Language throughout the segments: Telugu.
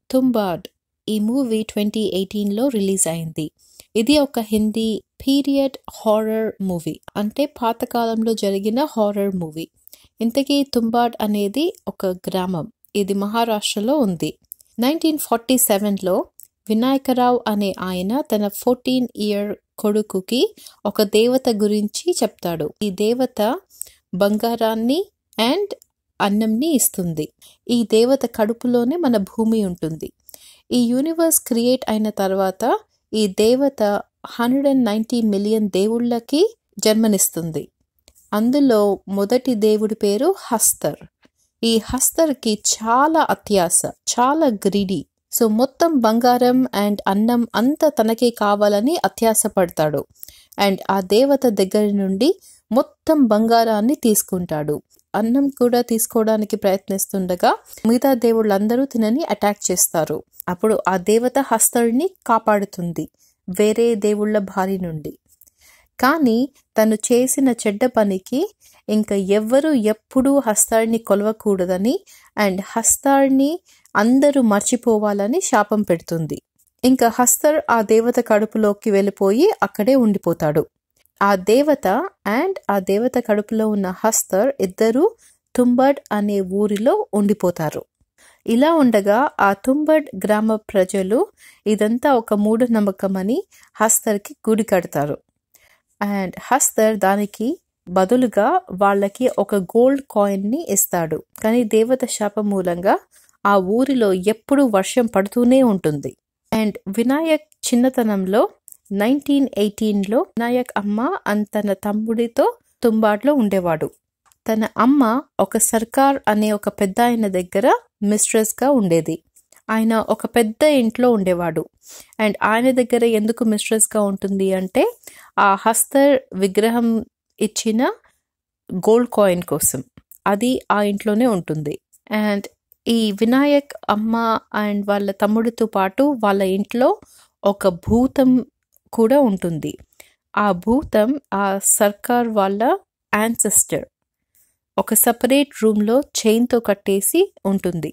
తుంబాడ్ ఈ మూవీ ట్వంటీ ఎయిటీన్లో రిలీజ్ అయింది ఇది ఒక హిందీ పీరియడ్ హారర్ మూవీ అంటే పాతకాలంలో జరిగిన హారర్ మూవీ ఇంతకీ తుంబాడ్ అనేది ఒక గ్రామం ఇది మహారాష్ట్రలో ఉంది నైన్టీన్ ఫార్టీ సెవెన్లో వినాయకరావు అనే ఆయన తన ఫోర్టీన్ ఇయర్ కొడుకుకి ఒక దేవత గురించి చెప్తాడు ఈ దేవత బంగారాన్ని అండ్ అన్నంని ఇస్తుంది ఈ దేవత కడుపులోనే మన భూమి ఉంటుంది ఈ యూనివర్స్ క్రియేట్ అయిన తర్వాత ఈ దేవత హండ్రెడ్ అండ్ నైంటీ మిలియన్ దేవుళ్ళకి జన్మనిస్తుంది అందులో మొదటి దేవుడి పేరు హస్తర్ ఈ హస్తర్కి చాలా అత్యాస చాలా గ్రీడీ సో మొత్తం బంగారం అండ్ అన్నం అంతా తనకే కావాలని అత్యాస పడతాడు అండ్ ఆ దేవత దగ్గర నుండి మొత్తం బంగారాన్ని తీసుకుంటాడు అన్నం కూడా తీసుకోవడానికి ప్రయత్నిస్తుండగా మిగతా దేవుళ్ళందరూ తినని అటాక్ చేస్తారు అప్పుడు ఆ దేవత హస్తర్ని కాపాడుతుంది వేరే దేవుళ్ళ భారీ నుండి కానీ తను చేసిన చెడ్డ పనికి ఇంకా ఎవ్వరూ ఎప్పుడూ హస్తాన్ని కొలవకూడదని అండ్ హస్తాన్ని అందరూ మర్చిపోవాలని శాపం పెడుతుంది ఇంకా హస్తర్ ఆ దేవత కడుపులోకి వెళ్ళిపోయి అక్కడే ఉండిపోతాడు ఆ దేవత అండ్ ఆ దేవత కడుపులో ఉన్న హస్తర్ ఇద్దరు తుంబడ్ అనే ఊరిలో ఉండిపోతారు ఇలా ఉండగా ఆ తుంబడ్ గ్రామ ప్రజలు ఇదంతా ఒక మూఢనమ్మకమని హస్తర్కి గుడి కడతారు అండ్ హస్తర్ దానికి బదులుగా వాళ్ళకి ఒక గోల్డ్ కాయిన్ని ఇస్తాడు కానీ దేవత శాపం మూలంగా ఆ ఊరిలో ఎప్పుడు వర్షం పడుతూనే ఉంటుంది అండ్ వినాయక్ చిన్నతనంలో నైన్టీన్ ఎయిటీన్లో వినాయక్ అమ్మ అండ్ తన తమ్ముడితో తుంబాడ్లో ఉండేవాడు తన అమ్మ ఒక సర్కార్ అనే ఒక పెద్ద ఆయన దగ్గర మిస్ట్రెస్గా ఉండేది ఆయన ఒక పెద్ద ఇంట్లో ఉండేవాడు అండ్ ఆయన దగ్గర ఎందుకు మిస్ట్రెస్గా ఉంటుంది అంటే ఆ హస్తర్ విగ్రహం ఇచ్చిన గోల్డ్ కాయిన్ కోసం అది ఆ ఇంట్లోనే ఉంటుంది అండ్ ఈ వినాయక్ అమ్మ అండ్ వాళ్ళ తమ్ముడితో పాటు వాళ్ళ ఇంట్లో ఒక భూతం కూడా ఉంటుంది ఆ భూతం ఆ సర్కార్ వాళ్ళ యాన్సెస్టర్ ఒక సపరేట్ రూమ్లో చైన్తో కట్టేసి ఉంటుంది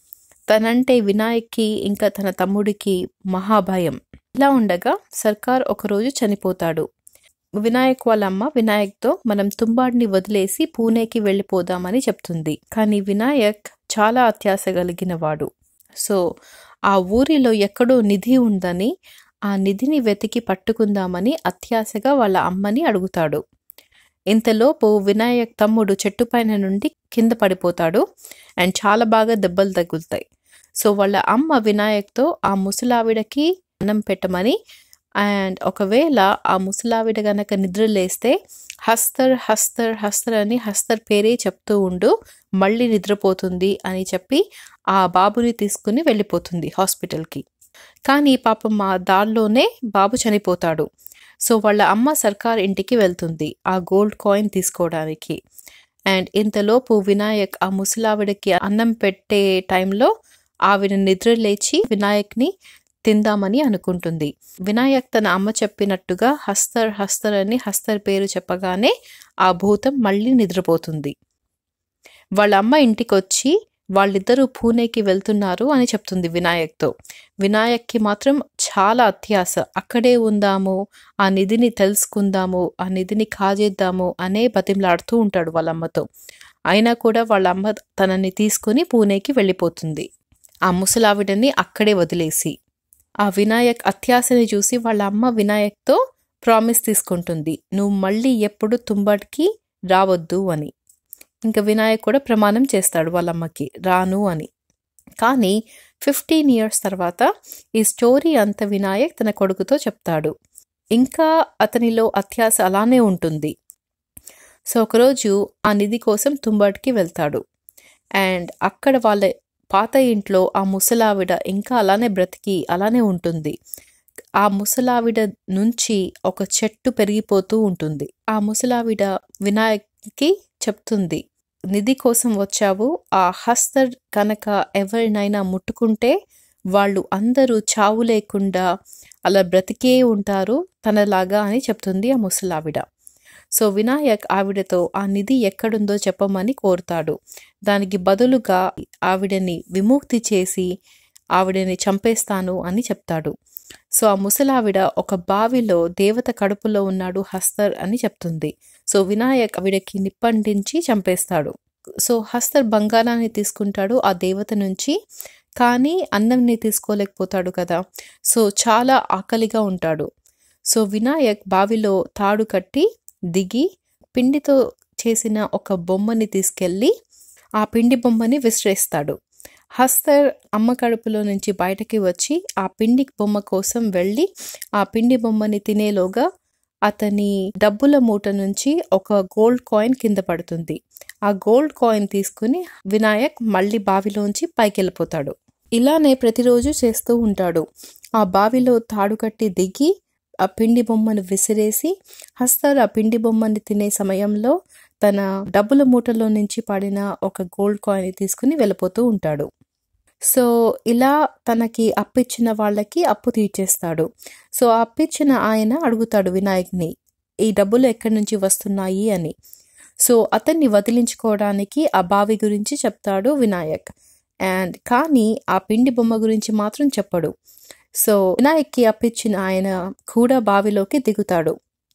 తనంటే వినాయక్కి ఇంకా తన తమ్ముడికి మహాభయం ఇలా ఉండగా సర్కార్ ఒకరోజు చనిపోతాడు వినాయక్ వాళ్ళ అమ్మ వినాయక్తో మనం తుంబాడిని వదిలేసి పూణేకి వెళ్ళిపోదామని చెప్తుంది కానీ వినాయక్ చాలా అత్యాస కలిగిన వాడు సో ఆ ఊరిలో ఎక్కడో నిధి ఉందని ఆ నిధిని వెతికి పట్టుకుందామని అత్యాశగా వాళ్ళ అమ్మని అడుగుతాడు ఇంతలోపు వినాయక్ తమ్ముడు చెట్టు పైన నుండి కింద పడిపోతాడు అండ్ చాలా బాగా దెబ్బలు తగులుతాయి సో వాళ్ళ అమ్మ వినాయక్తో ఆ ముసలావిడకి అన్నం పెట్టమని అండ్ ఒకవేళ ఆ ముసలావిడ గనక నిద్ర లేస్తే హస్తర్ హస్తర్ హస్తర్ అని హస్తర్ పేరే చెప్తూ ఉండు మళ్ళీ నిద్రపోతుంది అని చెప్పి ఆ బాబుని తీసుకుని వెళ్ళిపోతుంది హాస్పిటల్కి కానీ పాపం ఆ దారిలోనే బాబు చనిపోతాడు సో వాళ్ళ అమ్మ సర్కార్ ఇంటికి వెళ్తుంది ఆ గోల్డ్ కాయిన్ తీసుకోవడానికి అండ్ ఇంతలోపు వినాయక్ ఆ ముసలావిడకి అన్నం పెట్టే టైంలో ఆవిడ నిద్ర లేచి వినాయక్ని తిందామని అనుకుంటుంది వినాయక్ తన అమ్మ చెప్పినట్టుగా హస్తర్ హస్తర్ అని హస్తర్ పేరు చెప్పగానే ఆ భూతం మళ్ళీ నిద్రపోతుంది వాళ్ళ అమ్మ ఇంటికి వచ్చి వాళ్ళిద్దరూ పూణేకి వెళ్తున్నారు అని చెప్తుంది వినాయక్తో వినాయక్కి మాత్రం చాలా అత్యాస అక్కడే ఉందాము ఆ నిధిని తెలుసుకుందాము ఆ నిధిని కాజేద్దాము అనే బతిమలాడుతూ ఉంటాడు వాళ్ళ అమ్మతో అయినా కూడా వాళ్ళ అమ్మ తనని తీసుకుని పూణేకి వెళ్ళిపోతుంది ఆ ముసలావిడని అక్కడే వదిలేసి ఆ వినాయక్ అత్యాశని చూసి వాళ్ళ అమ్మ వినాయక్తో ప్రామిస్ తీసుకుంటుంది నువ్వు మళ్ళీ ఎప్పుడు తుంబడికి రావద్దు అని ఇంకా వినాయక్ కూడా ప్రమాణం చేస్తాడు వాళ్ళ అమ్మకి రాను అని కానీ ఫిఫ్టీన్ ఇయర్స్ తర్వాత ఈ స్టోరీ అంత వినాయక్ తన కొడుకుతో చెప్తాడు ఇంకా అతనిలో అత్యాస అలానే ఉంటుంది సో ఒకరోజు ఆ నిధి కోసం తుంబడికి వెళ్తాడు అండ్ అక్కడ వాళ్ళ పాత ఇంట్లో ఆ ముసలావిడ ఇంకా అలానే బ్రతికి అలానే ఉంటుంది ఆ ముసలావిడ నుంచి ఒక చెట్టు పెరిగిపోతూ ఉంటుంది ఆ ముసలావిడ వినాయక్కి చెప్తుంది నిధి కోసం వచ్చావు ఆ హస్తర్ కనుక ఎవరినైనా ముట్టుకుంటే వాళ్ళు అందరూ చావు లేకుండా అలా బ్రతికే ఉంటారు తనలాగా అని చెప్తుంది ఆ ముసలావిడ సో వినాయక్ ఆవిడతో ఆ నిధి ఎక్కడుందో చెప్పమని కోరుతాడు దానికి బదులుగా ఆవిడని విముక్తి చేసి ఆవిడని చంపేస్తాను అని చెప్తాడు సో ఆ ముసలావిడ ఒక బావిలో దేవత కడుపులో ఉన్నాడు హస్తర్ అని చెప్తుంది సో వినాయక్ ఆవిడకి నిప్పంటించి చంపేస్తాడు సో హస్తర్ బంగారాన్ని తీసుకుంటాడు ఆ దేవత నుంచి కానీ అన్నంని తీసుకోలేకపోతాడు కదా సో చాలా ఆకలిగా ఉంటాడు సో వినాయక్ బావిలో తాడు కట్టి దిగి పిండితో చేసిన ఒక బొమ్మని తీసుకెళ్ళి ఆ పిండి బొమ్మని విసిరేస్తాడు హస్తర్ అమ్మ కడుపులో నుంచి బయటకి వచ్చి ఆ పిండి బొమ్మ కోసం వెళ్ళి ఆ పిండి బొమ్మని తినేలోగా అతని డబ్బుల మూట నుంచి ఒక గోల్డ్ కాయిన్ కింద పడుతుంది ఆ గోల్డ్ కాయిన్ తీసుకుని వినాయక్ మళ్ళీ బావిలోంచి పైకి వెళ్ళిపోతాడు ఇలానే ప్రతిరోజు చేస్తూ ఉంటాడు ఆ బావిలో తాడు కట్టి దిగి ఆ పిండి బొమ్మను విసిరేసి హస్తర్ ఆ పిండి బొమ్మని తినే సమయంలో తన డబ్బుల మూటలో నుంచి పడిన ఒక గోల్డ్ కాయిన్ తీసుకుని వెళ్ళిపోతూ ఉంటాడు సో ఇలా తనకి అప్పిచ్చిన వాళ్ళకి అప్పు తీర్చేస్తాడు సో ఆ అప్పిచ్చిన ఆయన అడుగుతాడు వినాయక్ని ఈ డబ్బులు ఎక్కడి నుంచి వస్తున్నాయి అని సో అతన్ని వదిలించుకోవడానికి ఆ బావి గురించి చెప్తాడు వినాయక్ అండ్ కానీ ఆ పిండి బొమ్మ గురించి మాత్రం చెప్పడు సో వినాయక్కి అప్పిచ్చిన ఆయన కూడా బావిలోకి దిగుతాడు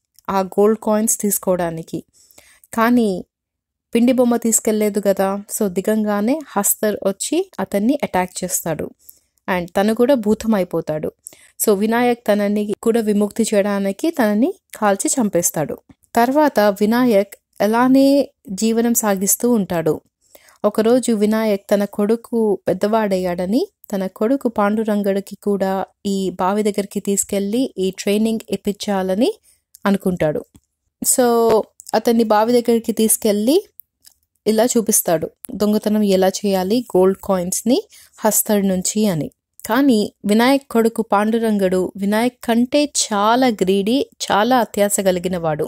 ఆ గోల్డ్ కాయిన్స్ తీసుకోవడానికి కానీ పిండి బొమ్మ తీసుకెళ్లేదు కదా సో దిగంగానే హస్తర్ వచ్చి అతన్ని అటాక్ చేస్తాడు అండ్ తను కూడా భూతం అయిపోతాడు సో వినాయక్ తనని కూడా విముక్తి చేయడానికి తనని కాల్చి చంపేస్తాడు తర్వాత వినాయక్ అలానే జీవనం సాగిస్తూ ఉంటాడు ఒకరోజు వినాయక్ తన కొడుకు పెద్దవాడయ్యాడని తన కొడుకు పాండురంగడికి కూడా ఈ బావి దగ్గరికి తీసుకెళ్లి ఈ ట్రైనింగ్ ఇప్పించాలని అనుకుంటాడు సో అతన్ని బావి దగ్గరికి తీసుకెళ్ళి ఇలా చూపిస్తాడు దొంగతనం ఎలా చేయాలి గోల్డ్ కాయిన్స్ని హస్తడ్ నుంచి అని కానీ వినాయక్ కొడుకు పాండురంగడు వినాయక్ కంటే చాలా గ్రీడీ చాలా అత్యాస కలిగిన వాడు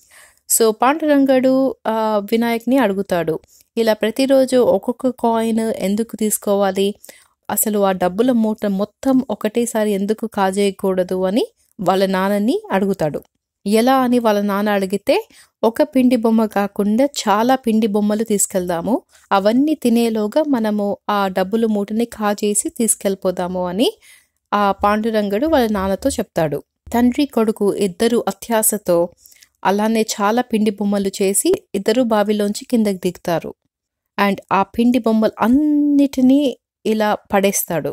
సో పాండురంగడు ఆ, వినాయక్ని అడుగుతాడు ఇలా ప్రతిరోజు ఒక్కొక్క కాయిన్ ఎందుకు తీసుకోవాలి అసలు ఆ డబ్బుల మూట మొత్తం ఒకటేసారి ఎందుకు కాజేయకూడదు అని వాళ్ళ నాన్నని అడుగుతాడు ఎలా అని వాళ్ళ నాన్న అడిగితే ఒక పిండి బొమ్మ కాకుండా చాలా పిండి బొమ్మలు తీసుకెళ్దాము అవన్నీ తినేలోగా మనము ఆ డబ్బుల మూటని కాజేసి తీసుకెళ్ళిపోదాము అని ఆ పాండురంగడు వాళ్ళ నాన్నతో చెప్తాడు తండ్రి కొడుకు ఇద్దరు అత్యాసతో అలానే చాలా పిండి బొమ్మలు చేసి ఇద్దరు బావిలోంచి కిందకి దిగుతారు అండ్ ఆ పిండి బొమ్మలు అన్నిటినీ ఇలా పడేస్తాడు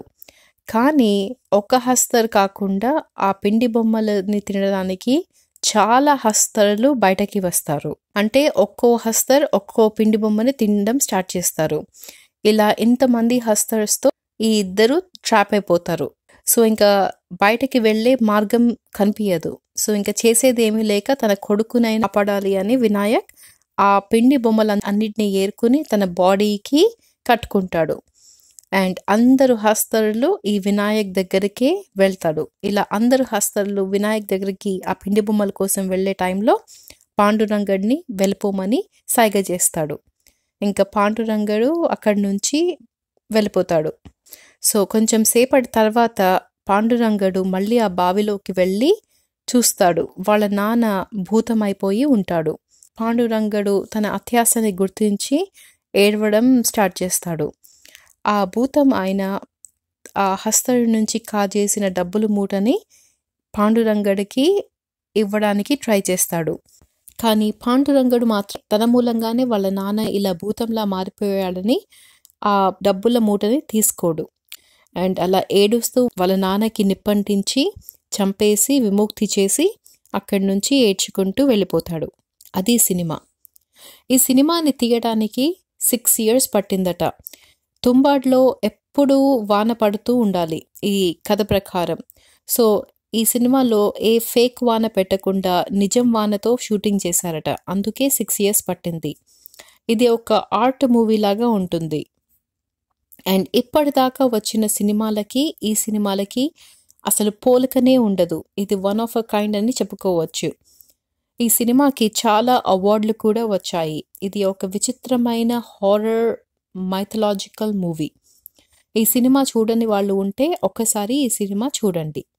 కానీ ఒక హస్తర్ కాకుండా ఆ పిండి బొమ్మలని తినడానికి చాలా హస్తరులు బయటకి వస్తారు అంటే ఒక్కో హస్తర్ ఒక్కో పిండి బొమ్మని తినడం స్టార్ట్ చేస్తారు ఇలా ఇంతమంది హస్తర్స్తో ఈ ఇద్దరు ట్రాప్ అయిపోతారు సో ఇంకా బయటకి వెళ్ళే మార్గం కనిపించదు సో ఇంకా చేసేది ఏమీ లేక తన కొడుకునైనా కాపాడాలి అని వినాయక్ ఆ పిండి బొమ్మలు అన్నిటిని ఏరుకుని తన బాడీకి కట్టుకుంటాడు అండ్ అందరు హస్తరులు ఈ వినాయక్ దగ్గరికే వెళ్తాడు ఇలా అందరు హస్తరులు వినాయక్ దగ్గరికి ఆ పిండి బొమ్మల కోసం వెళ్ళే టైంలో పాండురంగడిని వెళ్ళిపోమని సైగ చేస్తాడు ఇంకా పాండురంగడు అక్కడి నుంచి వెళ్ళిపోతాడు సో కొంచెం సేపటి తర్వాత పాండురంగడు మళ్ళీ ఆ బావిలోకి వెళ్ళి చూస్తాడు వాళ్ళ నాన్న భూతమైపోయి ఉంటాడు పాండురంగడు తన అత్యాసని గుర్తించి ఏడవడం స్టార్ట్ చేస్తాడు ఆ భూతం ఆయన ఆ హస్తడి నుంచి కాజేసిన డబ్బులు మూటని పాండురంగడికి ఇవ్వడానికి ట్రై చేస్తాడు కానీ పాండురంగడు మాత్రం తన మూలంగానే వాళ్ళ నాన్న ఇలా భూతంలా మారిపోయాడని ఆ డబ్బుల మూటని తీసుకోడు అండ్ అలా ఏడుస్తూ వాళ్ళ నాన్నకి నిప్పంటించి చంపేసి విముక్తి చేసి అక్కడి నుంచి ఏడ్చుకుంటూ వెళ్ళిపోతాడు అది సినిమా ఈ సినిమాని తీయడానికి సిక్స్ ఇయర్స్ పట్టిందట తుంబాడ్లో ఎప్పుడూ వాన పడుతూ ఉండాలి ఈ కథ ప్రకారం సో ఈ సినిమాలో ఏ ఫేక్ వాన పెట్టకుండా నిజం వానతో షూటింగ్ చేశారట అందుకే సిక్స్ ఇయర్స్ పట్టింది ఇది ఒక ఆర్ట్ మూవీ లాగా ఉంటుంది అండ్ ఇప్పటిదాకా వచ్చిన సినిమాలకి ఈ సినిమాలకి అసలు పోలికనే ఉండదు ఇది వన్ ఆఫ్ అ కైండ్ అని చెప్పుకోవచ్చు ఈ సినిమాకి చాలా అవార్డులు కూడా వచ్చాయి ఇది ఒక విచిత్రమైన హారర్ మైథలాజికల్ మూవీ ఈ సినిమా చూడని వాళ్ళు ఉంటే ఒక్కసారి ఈ సినిమా చూడండి